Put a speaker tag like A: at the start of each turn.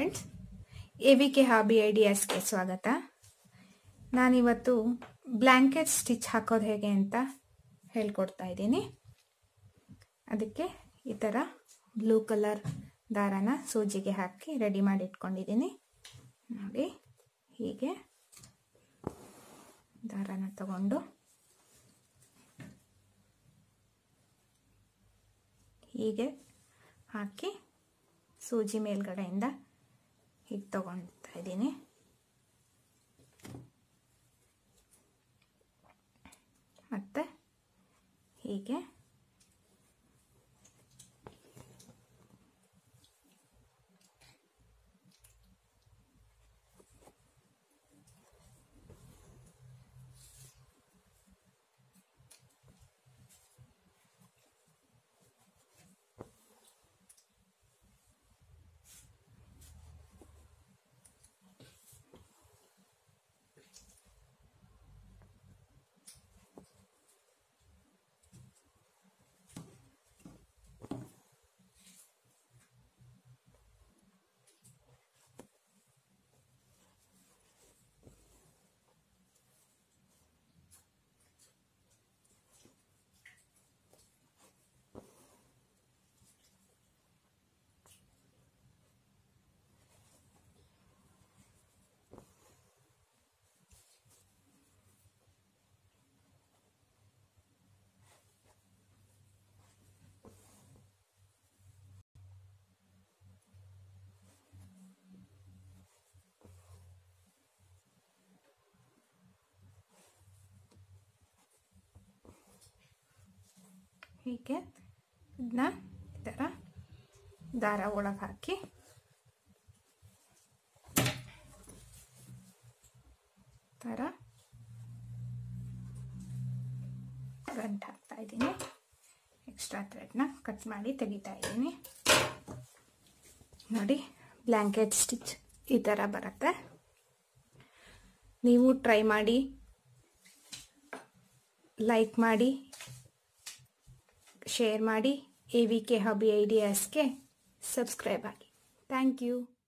A: friends A V K hobby ಐಡಿಯಾಸ್ಗೆ ಸ್ವಾಗತ ನಾನಿವತ್ತು ಬ್ಲ್ಯಾಂಕೆಟ್ ಸ್ಟಿಚ್ ಹಾಕೋದು ಹೇಗೆ ಅಂತ ಹೇಳ್ಕೊಡ್ತಾ ಇದ್ದೀನಿ ಅದಕ್ಕೆ ಈ ಥರ ಬ್ಲೂ ಕಲರ್ ದಾರನ ಸೂಜಿಗೆ ಹಾಕಿ ರೆಡಿ ಮಾಡಿ ಇಟ್ಕೊಂಡಿದ್ದೀನಿ ನೋಡಿ ಹೀಗೆ ದಾರನ ತಗೊಂಡು ಹೀಗೆ ಹಾಕಿ ಸೂಜಿ ಮೇಲ್ಗಡೆಯಿಂದ ಹೀಗೆ ತಗೊಳ್ತಾ ಇದ್ದೀನಿ ಮತ್ತು ಹೀಗೆ ಹೀಗೆ ಇದನ್ನ ಈ ಥರ ದಾರ ಒಳಗೆ ಹಾಕಿ ಥರ ಗಂಟು ಹಾಕ್ತಾ ಇದ್ದೀನಿ ಎಕ್ಸ್ಟ್ರಾ ಥ್ರೆಡ್ನ ಕಟ್ ಮಾಡಿ ತೆಗಿತಾ ಇದ್ದೀನಿ ನೋಡಿ ಬ್ಲ್ಯಾಂಕೆಟ್ ಸ್ಟಿಚ್ ಈ ಥರ ಬರುತ್ತೆ ನೀವು ಟ್ರೈ ಮಾಡಿ ಲೈಕ್ ಮಾಡಿ ಶೇರ್ ಮಾಡಿ ಎ ವಿ ಕೆ ಹಬಿ ಐಡಿಯಾಸ್ಗೆ ಸಬ್ಸ್ಕ್ರೈಬ್ ಆಗಿ ಥ್ಯಾಂಕ್ ಯು